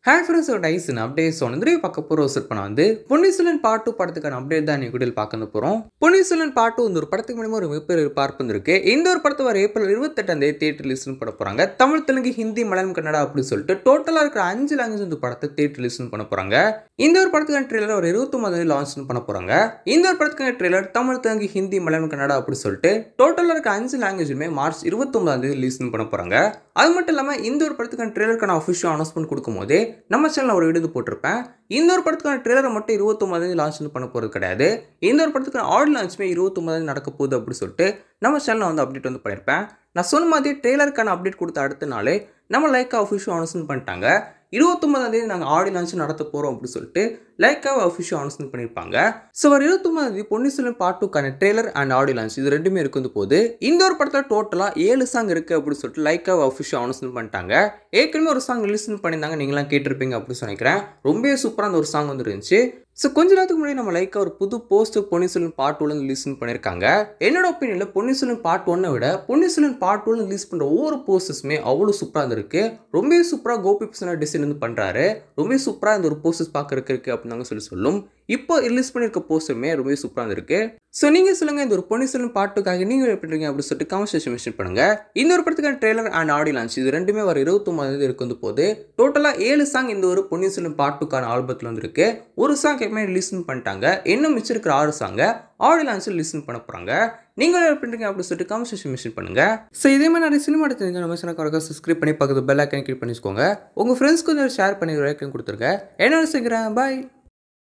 ஹே friends ஒரு டைசன் updates ஒன்று பார்க்க போகிற செட் பண்ண வந்து பொன்னிசலன் பாட்டு படத்துக்கான அப்டேட் தான் இன்னைக்கு வீடியோவில் பார்க்க போகிறோம் பொன்னிசலன் பாட்டு வந்து ஒரு படத்துக்கு மூலமாக ஒரு மிகப்பெரிய பார்ப்பு வந்திருக்கு இந்த ஒரு படத்தை வர ஏப்ரல் இருபத்தெட்டாம் தேதி தேட்டர் லிசன் பண்ண போகிறாங்க தமிழ் தெலுங்கு ஹிந்தி மலையாளம் கன்னடா அப்படின்னு சொல்லிட்டு டோட்டலாக இருக்கிற அஞ்சு லாங்குவேஜ் இந்த படத்தை தேட்டர் லிசன் பண்ண போகிறாங்க இந்த ஒரு படத்துக்கான ட்ரெய்லர் ஒரு இருபத்தொம்பது தேதி லான்ச் பண்ண போகிறாங்க இந்த ஒரு படத்துக்கான ட்ரெய்லர் தமிழ் தெலுங்கு ஹிந்தி மலையாளம் கன்னடா அப்படி சொல்லிட்டு டோட்டலாக இருக்க அஞ்சு லாங்குவேஜுமே மார்ச் இருபத்தொம்பதாம் தேதி லிசன் பண்ண போகிறாங்க அது மட்டும் இல்லாமல் இந்த ஒரு படத்துக்கான ட்ரெய்லருக்கான அஃபிஷியல் அனௌன்ஸ்மெண்ட் கொடுக்கும்போது நம்ம சேனலில் ஒரு வீடியோ போட்டிருப்பேன் இந்த ஒரு படத்துக்கான ட்ரெய்லரை மட்டும் இருபத்தொம்பதாந்தேதி லான்ச் பண்ண போகிறது கிடையாது இந்த ஒரு படத்துக்கான ஆடியோ லான்ச்சுமே இருபத்தொம்பதாந்தேதி நடக்க போகுது அப்படின்னு சொல்லிட்டு நம்ம சேனலில் வந்து அப்டேட் வந்து பண்ணியிருப்பேன் நான் சொன்ன மாதிரி ட்ரெய்லருக்கான அப்டேட் கொடுத்த அடுத்த நாளே நம்ம லைக்கா அஃபிஷியல் அனௌன்ஸ்மெண்ட் பண்ணிட்டாங்க இருபத்தொம்பதாம் தேதி நாங்கள் ஆடியோ லான்ச் நடத்த போகிறோம் அப்படின்னு சொல்லிட்டு லைக்காக அஃபிஷியல் அனௌன்ஸ்மெண்ட் பண்ணியிருப்பாங்க ஸோ ஒரு இருபத்தொம்பதாம் தேதி பொன்னிசெல்வன் பாட்டுக்கான ட்ரெய்லர் அண்ட் ஆடியோ லான்ச் இது ரெண்டுமே இருக்குது போது இந்த ஒரு படத்தில் டோட்டலாக ஏழு சாங் இருக்குது அப்படின்னு சொல்லிட்டு லைக்காக அஃபிஷியல் அனௌன்ஸ்மெண்ட் பண்ணிட்டாங்க ஏற்கனவே ஒரு சாங் ரிலீஸ் பண்ணியிருந்தாங்க நீங்களாம் கேட்டிருப்பீங்க அப்படின்னு சொல்லிக்கிறேன் ரொம்பவே சூப்பராக அந்த ஒரு சாங் வந்து இருந்துச்சு ஸோ கொஞ்ச நேரத்துக்கு முன்னாடி நம்ம லைக்காக ஒரு புது போஸ்ட் பொன்னிசெல்வன் பார்ட் ஒன்று ரிலீஸ் பண்ணியிருக்காங்க என்னோட ஒப்பீனியனில் பொன்னிசெல்வன் பார்ட் ஒன்னை விட பொன்னிசெல்வன் பார்ட் ஒன்று ரிலீஸ் பண்ணுற ஒவ்வொரு போஸ்டர்ஸுமே அவ்வளோ சூப்பராக இருந்திருக்கு ரொம்பவே சூப்பராக கோபி பிரசனா டிசைன் வந்து பண்ணுறாரு ரொம்பவே சூப்பராக இந்த ஒரு போஸ்டர்ஸ் பார்க்கறதுக்கு இருக்குது அப்படின்னு சொல்லி சொல்லும் இப்போ ரிலீஸ் பண்ணியிருக்க போஸ்டருமே ரொம்பவே சூப்பராக இருந்திருக்கு ஸோ நீங்கள் சொல்லுங்கள் இந்த ஒரு பொன்னிசெல்வன் பாட்டுக்காக நீங்கள் எப்படி பண்ணுறீங்க அப்படின்னு சொல்லிட்டு கமெண்ட் செக்ஷன் மென்ஷன் பண்ணுங்கள் இந்த ஒரு படத்துக்கான ட்ரெய்லர் அண்ட் ஆடியோ லான்ச் இது ரெண்டுமே வர இருபத்தொம்பது இருக்கு வந்து போது டோட்டலாக ஏழு சாங் இந்த ஒரு பொன்னிசெல்வன் பாட்டுக்கான ஆல்பத்தில் வந்துருக்கு ஒரு சாங் எப்பவுமே ரிலீஸ் பண்ணிட்டாங்க இன்னும் மிச்சம் இருக்கிற ஆறு சாங்கை ஆடியோ லான்ச்சில் லிசன் பண்ண போகிறாங்க நீங்கள் எப்படி பண்ணுறீங்க அப்படின்னு சொல்லிட்டு கமெண்ட் செக்ஷன் மென்ஷன் பண்ணுங்கள் ஸோ இதே மாதிரி நிறைய சினிமா எடுத்துருங்க நம்ம சேனல் சப்ஸ்கிரைப் பண்ணி பக்கத்து பெல் ஐக்கன் கிளிக் பண்ணிக்கோங்க உங்கள் ஃப்ரெண்ட்ஸ்க்கு கொஞ்சம் ஷேர் பண்ணி லைக்கன் கொடுத்துருங்க என்ன செய்கிறேன் பாய்